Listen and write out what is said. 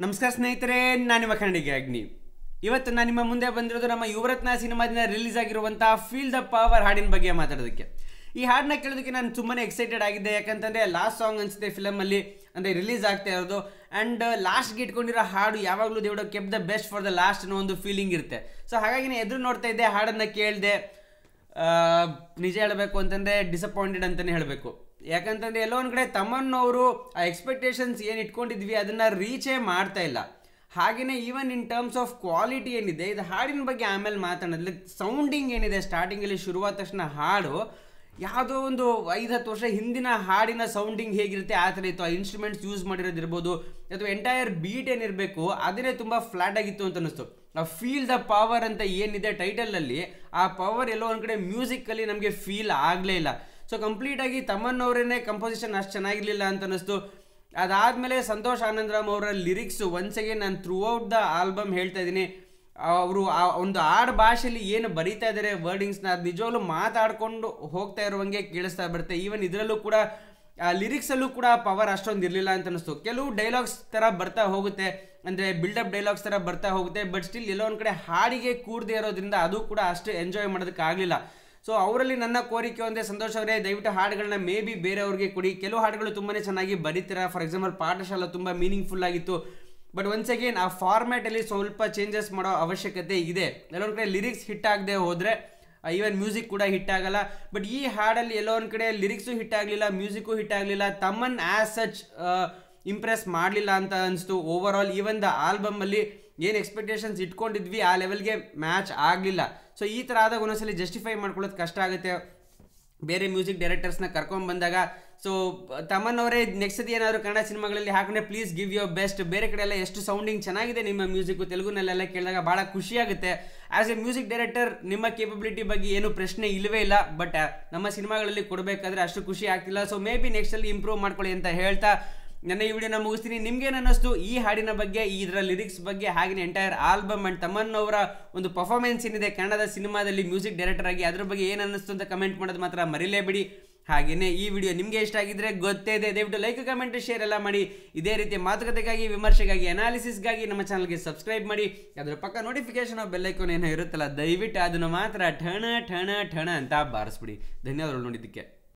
ನಮಸ್ಕಾರ ಸ್ನೇಹಿತರೆ ನಾನು ನಿಮ್ಮ ಕನ್ನಡಿಗೆ ಅಗ್ನಿ ಇವತ್ತು ನಾನು ನಿಮ್ಮ ಮುಂದೆ ಬಂದಿರೋದು ನಮ್ಮ ಯುವರತ್ನ ಸಿನಿಮಾದಿಂದ ರಿಲೀಸ್ ಆಗಿರುವಂತಹ ಫೀಲ್ ದ ಪವರ್ ಹಾಡಿನ ಬಗ್ಗೆ ಮಾತಾಡೋದಕ್ಕೆ ಈ ಹಾಡನ್ನ ಕೇಳೋದಕ್ಕೆ ನಾನು ತುಂಬಾನೇ ಎಕ್ಸೈಟೆಡ್ ಆಗಿದ್ದೆ ಯಾಕಂತಂದ್ರೆ ಲಾಸ್ಟ್ ಸಾಂಗ್ ಅನ್ಸುತ್ತೆ ಫಿಲಮಲ್ಲಿ ಅಂದರೆ ರಿಲೀಸ್ ಆಗ್ತಾ ಇರೋದು ಆ್ಯಂಡ್ ಲಾಸ್ಟ್ಗೆ ಇಟ್ಕೊಂಡಿರೋ ಹಾಡು ಯಾವಾಗಲೂ ದೇವಡ keep the best for the last ಅನ್ನೋ ಒಂದು ಫೀಲಿಂಗ್ ಇರುತ್ತೆ ಸೊ ಹಾಗಾಗಿ ನಾನು ಎದುರು ನೋಡ್ತಾ ಇದ್ದೆ ಹಾಡನ್ನು ಕೇಳಿದೆ ನಿಜ ಹೇಳಬೇಕು ಅಂತಂದರೆ ಡಿಸಪಾಯಿಂಟೆಡ್ ಅಂತಲೇ ಹೇಳಬೇಕು ಯಾಕಂತಂದ್ರೆ ಎಲ್ಲೋ ಒಂದು ಕಡೆ ತಮ್ಮನ್ನವರು ಆ ಎಕ್ಸ್ಪೆಕ್ಟೇಷನ್ಸ್ ಏನು ಇಟ್ಕೊಂಡಿದ್ವಿ ಅದನ್ನು ರೀಚೇ ಮಾಡ್ತಾ ಇಲ್ಲ ಹಾಗೆಯೇ even in terms of quality ಏನಿದೆ ಇದು ಹಾಡಿನ ಬಗ್ಗೆ ಆಮೇಲೆ ಮಾತಾಡೋದು ಸೌಂಡಿಂಗ್ ಏನಿದೆ ಸ್ಟಾರ್ಟಿಂಗಲ್ಲಿ ಶುರುವಾದ ತಕ್ಷಣ ಹಾಡು ಯಾವುದೋ ಒಂದು ಐದು ಹತ್ತು ವರ್ಷ ಹಿಂದಿನ ಹಾಡಿನ ಸೌಂಡಿಂಗ್ ಹೇಗಿರುತ್ತೆ ಆ ಥರ ಇತ್ತು ಆ ಇನ್ಸ್ಟ್ರೂಮೆಂಟ್ಸ್ ಯೂಸ್ ಮಾಡಿರೋದಿರ್ಬೋದು ಅಥವಾ ಎಂಟೈರ್ ಬೀಟ್ ಏನಿರಬೇಕು ಅದನ್ನೇ ತುಂಬ ಫ್ಲಾಟ್ ಆಗಿತ್ತು ಅಂತ ಅನಿಸ್ತು ಆ ಫೀಲ್ ದ ಪವರ್ ಅಂತ ಏನಿದೆ ಟೈಟಲಲ್ಲಿ ಆ ಪವರ್ ಎಲ್ಲೋ ಒಂದು ಕಡೆ ಮ್ಯೂಸಿಕಲ್ಲಿ ನಮಗೆ ಫೀಲ್ ಆಗಲೇ ಇಲ್ಲ ಸೊ ಕಂಪ್ಲೀಟಾಗಿ ತಮ್ಮನ್ನವರೇ ಕಂಪೋಸಿಷನ್ ಅಷ್ಟು ಚೆನ್ನಾಗಿರಲಿಲ್ಲ ಅಂತ ಅನ್ನಿಸ್ತು ಅದಾದಮೇಲೆ ಸಂತೋಷ್ ಆನಂದರಾಮ್ ಅವರ ಲಿರಿಕ್ಸು ಒನ್ಸಗೆ ನಾನು ಥ್ರೂ ಔಟ್ ದ ಆಲ್ಬಮ್ ಹೇಳ್ತಾ ಇದ್ದೀನಿ ಅವರು ಆ ಒಂದು ಆಡು ಭಾಷೆಯಲ್ಲಿ ಏನು ಬರೀತಾ ಇದ್ದಾರೆ ವರ್ಡಿಂಗ್ಸ್ನ ಅದು ನಿಜವಾಗ್ಲೂ ಮಾತಾಡ್ಕೊಂಡು ಹೋಗ್ತಾ ಇರುವಂಗೆ ಕೇಳಿಸ್ತಾ ಬರುತ್ತೆ ಈವನ್ ಇದರಲ್ಲೂ ಕೂಡ ಆ ಲಿರಿಕ್ಸಲ್ಲೂ ಕೂಡ ಪವರ್ ಅಷ್ಟೊಂದು ಇರಲಿಲ್ಲ ಅಂತ ಅನಿಸ್ತು ಕೆಲವು ಡೈಲಾಗ್ಸ್ ಥರ ಬರ್ತಾ ಹೋಗುತ್ತೆ ಅಂದರೆ ಬಿಲ್ಡಪ್ ಡೈಲಾಗ್ಸ್ ಥರ ಬರ್ತಾ ಹೋಗುತ್ತೆ ಬಟ್ ಸ್ಟಿಲ್ ಎಲ್ಲೋ ಒಂದು ಕಡೆ ಹಾಡಿಗೆ ಕೂಡದೇ ಇರೋದ್ರಿಂದ ಅದು ಕೂಡ ಅಷ್ಟು ಎಂಜಾಯ್ ಮಾಡೋದಕ್ಕೆ ಆಗಲಿಲ್ಲ ಸೊ ಅವರಲ್ಲಿ ನನ್ನ ಕೋರಿಕೆ ಒಂದೇ ಸಂತೋಷ್ ಅವರೇ ದಯವಿಟ್ಟು ಹಾಡುಗಳನ್ನ ಮೇ ಬಿ ಬೇರೆಯವ್ರಿಗೆ ಕೊಡಿ ಕೆಲವು ಹಾಡುಗಳು ತುಂಬಾ ಚೆನ್ನಾಗಿ ಬರೀತೀರಾ ಫಾರ್ ಎಕ್ಸಾಂಪಲ್ ಪಾಠಶಾಲ ತುಂಬ ಮೀನಿಂಗ್ಫುಲ್ ಆಗಿತ್ತು ಬಟ್ ಒನ್ಸ್ ಅಗೇನ್ ಆ ಫಾರ್ಮ್ಯಾಟಲ್ಲಿ ಸ್ವಲ್ಪ ಚೇಂಜಸ್ ಮಾಡೋ ಅವಶ್ಯಕತೆ ಇದೆ ಎಲ್ಲೊಂದು ಕಡೆ ಲಿರಿಕ್ಸ್ ಹಿಟ್ ಆಗದೆ ಹೋದರೆ ಈವನ್ ಮ್ಯೂಸಿಕ್ ಕೂಡ ಹಿಟ್ ಆಗಲ್ಲ ಬಟ್ ಈ ಹಾಡಲ್ಲಿ ಎಲ್ಲೋ ಒಂದು ಕಡೆ ಲಿರಿಕ್ಸು ಹಿಟ್ ಆಗಲಿಲ್ಲ ಮ್ಯೂಸಿಕ್ಕು ಹಿಟ್ ಆಗಲಿಲ್ಲ ತಮ್ಮನ್ ಆ್ಯಸ್ ಸಚ್ ಇಂಪ್ರೆಸ್ ಮಾಡಲಿಲ್ಲ ಅಂತ ಅನಿಸ್ತು ಓವರ್ ಆಲ್ ಈವನ್ ದ ಆಲ್ಬಮಲ್ಲಿ ಏನು ಎಕ್ಸ್ಪೆಕ್ಟೇಷನ್ಸ್ ಇಟ್ಕೊಂಡಿದ್ವಿ ಆ ಲೆವೆಲ್ಗೆ ಮ್ಯಾಚ್ ಆಗಲಿಲ್ಲ ಸೊ ಈ ಥರ ಆದಾಗ ಒಂದೊಂದ್ಸಲಿ ಜಸ್ಟಿಫೈ ಮಾಡ್ಕೊಳ್ಳೋದು ಕಷ್ಟ ಆಗುತ್ತೆ ಬೇರೆ ಮ್ಯೂಸಿಕ್ ಡೈರೆಕ್ಟರ್ಸ್ನ ಕರ್ಕೊಂಡು ಬಂದಾಗ ಸೊ ತಮ್ಮನ್ನವರೇ ನೆಕ್ಸ್ಟ್ ಸತಿ ಏನಾದರೂ ಕನ್ನಡ ಸಿನಿಮಾಗಳಲ್ಲಿ ಹಾಕೊಂಡ್ರೆ ಪ್ಲೀಸ್ ಗಿವ್ ಯೋರ್ ಬೆಸ್ಟ್ ಬೇರೆ ಕಡೆ ಎಲ್ಲ ಎಷ್ಟು ಸೌಂಡಿಂಗ್ ಚೆನ್ನಾಗಿದೆ ನಿಮ್ಮ ಮ್ಯೂಸಿಕ್ಕು ತೆಲುಗುನಲ್ಲೆಲ್ಲ ಕೇಳಿದಾಗ ಭಾಳ ಖುಷಿಯಾಗುತ್ತೆ ಆ್ಯಸ್ ಎ ಮ್ಯೂಸಿಕ್ ಡೈರೆಕ್ಟರ್ ನಿಮ್ಮ ಕೇಪಬಿಲಿಟಿ ಬಗ್ಗೆ ಏನು ಪ್ರಶ್ನೆ ಇಲ್ಲವೇ ಇಲ್ಲ ಬಟ್ ನಮ್ಮ ಸಿನಿಮಾಗಳಲ್ಲಿ ಕೊಡಬೇಕಾದ್ರೆ ಅಷ್ಟು ಖುಷಿ ಆಗ್ತಿಲ್ಲ ಸೊ ಮೇ ಬಿ ನೆಕ್ಸ್ಟಲ್ಲಿ ಇಂಪ್ರೂವ್ ಮಾಡ್ಕೊಳ್ಳಿ ಅಂತ ಹೇಳ್ತಾ ನನ್ನ ಈ ವಿಡಿಯೋನ ಮುಗಿಸ್ತೀನಿ ನಿಮ್ಗೇನು ಅನ್ನಿಸ್ತು ಈ ಹಾಡಿನ ಬಗ್ಗೆ ಇದರ ಲಿರಿಕ್ಸ್ ಬಗ್ಗೆ ಹಾಗೆ ಎಂಟೈರ್ ಆಲ್ಬಮ್ ಅಂಡ್ ತಮ್ಮನ್ನವರ ಒಂದು ಪರ್ಫಾರ್ಮೆನ್ಸ್ ಏನಿದೆ ಕನ್ನಡದ ಸಿನಿಮಾದಲ್ಲಿ ಮ್ಯೂಸಿಕ್ ಡೈರೆಕ್ಟರ್ ಆಗಿ ಅದ್ರ ಬಗ್ಗೆ ಏನು ಅನ್ನಿಸ್ತು ಅಂತ ಕಮೆಂಟ್ ಮಾಡೋದು ಮಾತ್ರ ಮರಿಲೇಬಿಡಿ ಹಾಗೆಯೇ ಈ ವಿಡಿಯೋ ನಿಮಗೆ ಇಷ್ಟ ಆಗಿದ್ರೆ ಗೊತ್ತೇ ಇದೆ ದಯವಿಟ್ಟು ಲೈಕ್ ಕಮೆಂಟ್ ಶೇರ್ ಎಲ್ಲ ಮಾಡಿ ಇದೇ ರೀತಿ ಮಾತುಕತೆಗಾಗಿ ವಿಮರ್ಶೆಗಾಗಿ ಅನಾಲಿಸಿಸ್ಗಾಗಿ ನಮ್ಮ ಚಾನಲ್ಗೆ ಸಬ್ಸ್ಕ್ರೈಬ್ ಮಾಡಿ ಅದರ ಪಕ್ಕ ನೋಟಿಫಿಕೇಶನ್ ಬೆಲ್ಲೈಕೋನ್ ಏನೋ ಇರುತ್ತಲ್ಲ ದಯವಿಟ್ಟು ಅದನ್ನು ಮಾತ್ರ ಠಣ ಠಣ ಠಣ ಅಂತ ಬಾರಿಸ್ಬಿಡಿ ಧನ್ಯವಾದಗಳು ನೋಡಿದ್ದಕ್ಕೆ